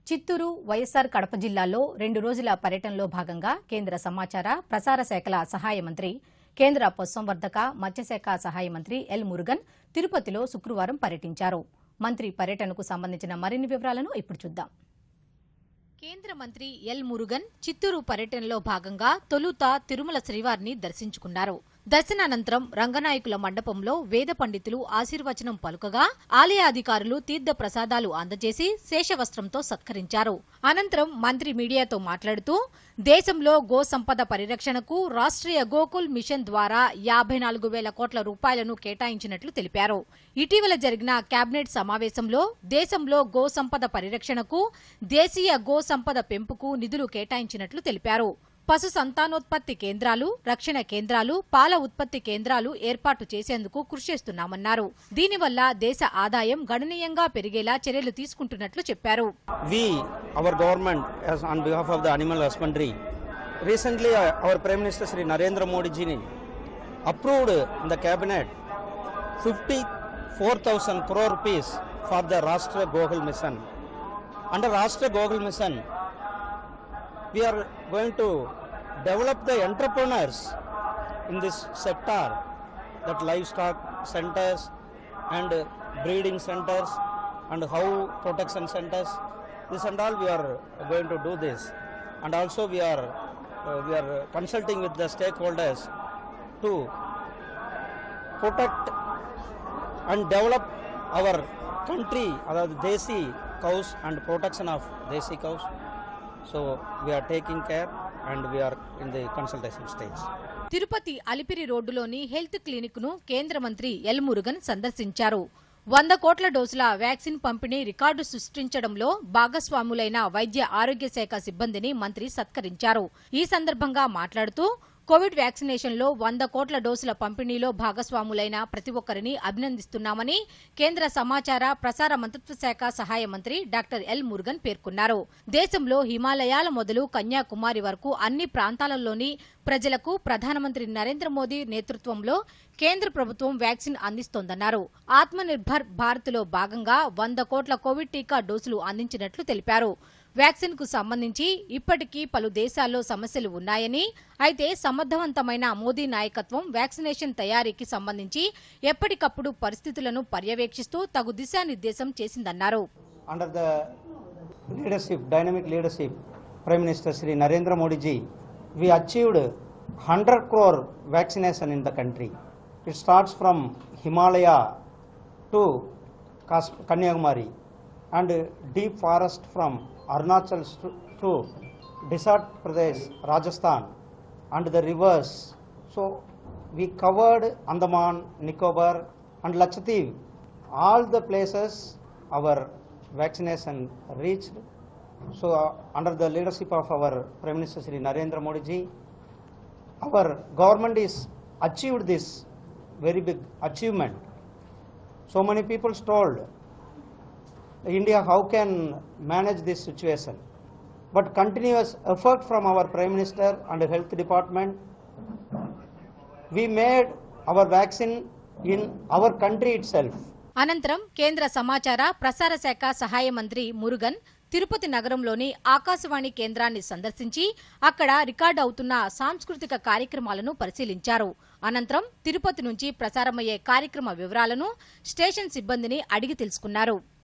చిత్తూరు వైఎస్సార్ కడప జిల్లాల్లో రెండు రోజుల పర్యటనలో భాగంగా కేంద్ర సమాచార ప్రసార శాఖల సహాయ మంత్రి కేంద్ర పశుసంవర్ధక మత్స్యశాఖ సహాయ మంత్రి ఎల్ మురుగన్ తిరుపతిలో శుక్రవారం పర్యటించారు మంత్రి పర్యటనకు సంబంధించిన మరిన్ని వివరాలను ఇప్పుడు చూద్దాం కేంద్ర మంత్రి ఎల్ మురుగన్ చిత్తూరు పర్యటనలో భాగంగా తొలుత తిరుమల శ్రీవారిని దర్శించుకున్నారు దర్శనానంతరం రంగనాయకుల మండపంలో వేద పండితులు ఆశీర్వచనం పలుకగా ఆలయ అధికారులు తీర్థ ప్రసాదాలు అందజేసి శేషవస్త్రంతో సత్కరించారు అనంతరం మంత్రి మీడియాతో మాట్లాడుతూ దేశంలో గో సంపద పరిరక్షణకు రాష్ట్రీయ గోకుల్ మిషన్ ద్వారా యాభై నాలుగు వేల కోట్ల రూపాయలను కేటాయించినట్లు తెలిపారు ఇటీవల జరిగిన కేబినెట్ సమావేశంలో దేశంలో గో సంపద పరిరక్షణకు దేశీయ గో సంపద పెంపుకు నిధులు కేటాయించినట్లు తెలిపారు పశు సంతానోత్పత్తి కేంద్రాలు రక్షణ కేంద్రాలు పాల ఉత్పత్తి కేంద్రాలు ఏర్పాటు చేసేందుకు కృషి చేస్తున్నామన్నారు దీనివల్ల దేశ ఆదాయం గణనీయంగా పెరిగేలా చర్యలు తీసుకుంటున్నట్లు చెప్పారు we, our government, as on behalf of the animal husbandry, recently uh, our Prime Minister Sri Narendra Modi ji approved in the cabinet 54,000 crore rupees for the Rashtra Gokul Mission. Under Rashtra Gokul Mission, we are going to develop the entrepreneurs in this sector, that livestock centers and uh, breeding centers and how protection centers. This and all we are going to do this, and also we are uh, we are consulting with the stakeholders to protect and develop our country, అதாவது desi cows and protection of desi cows. So we are taking care and we are in the consultation stage. Tirupati Alipiri రోడ్డులోని health clinic ను కేంద్ర మంత్రి L Murugan సందర్శించారు వంద కోట్ల డోసుల vaccine పంపిణీ record సృష్టించడంలో భాగస్వాములైన వైద్య ఆరోగ్య శాఖ సిబ్బందిని మంత్రి సత్కరించారు ఈ సందర్భంగా మాట్లాడుతూ కోవిడ్ వ్యాక్సినేషన్లో వంద కోట్ల డోసుల పంపిణీలో భాగస్వాములైన ప్రతి ఒక్కరిని అభినందిస్తున్నామని కేంద్ర సమాచార ప్రసార మంత్రిత్వ శాఖ సహాయ మంత్రి డాక్టర్ ఎల్ మురుగన్ పేర్కొన్నారు దేశంలో హిమాలయాల మొదలు కన్యాకుమారి వరకు అన్ని ప్రాంతాలలోని ప్రజలకు ప్రధానమంత్రి నరేంద్ర మోదీ నేతృత్వంలో కేంద్ర ప్రభుత్వం వ్యాక్సిన్ అందిస్తోందన్నారు ఆత్మనిర్భర్ భారత్లో భాగంగా వంద కోట్ల కోవిడ్ టీకా డోసులు అందించినట్లు తెలిపారు వ్యాక్సిన్ కు సంబంధించి ఇప్పటికీ పలు దేశాల్లో సమస్యలు ఉన్నాయని అయితే సమర్థవంతమైన మోదీ నాయకత్వం వ్యాక్సినేషన్ తయారీకి సంబంధించి ఎప్పటికప్పుడు పరిస్థితులను పర్యవేక్షిస్తూ తగు దిశానిర్దేశం చేసిందన్నారు under the leadership, dynamic leadership, Prime Minister Sri Narendra Modi ji, we achieved 100 crore vaccination in the country. It starts from Himalaya to Kas- Kanyakumari and deep forest from Arunachal st- to Desert Pradesh, Rajasthan and the rivers. So we covered Andaman, Nicobar and Lakshadweep. All the places our vaccination reached. So uh, under the leadership of our Prime Minister Sri Narendra Modi ji, our government is achieved this very big achievement. So many people told India how can manage this situation. But continuous effort from our Prime Minister and Health Department, we made our vaccine in our country itself. అనంతరం కేంద్ర సమాచార ప్రసార శాఖ సహాయ మంత్రి మురుగన్ తిరుపతి నగరంలోని ఆకాశవాణి కేంద్రాన్ని సందర్శించి అక్కడ రికార్డు అవుతున్న సాంస్కృతిక కార్యక్రమాలను పరిశీలించారు అనంతరం తిరుపతి నుంచి ప్రసారమయ్యే కార్యక్రమ వివరాలను స్టేషన్ సిబ్బందిని అడిగి తెలుసుకున్నారు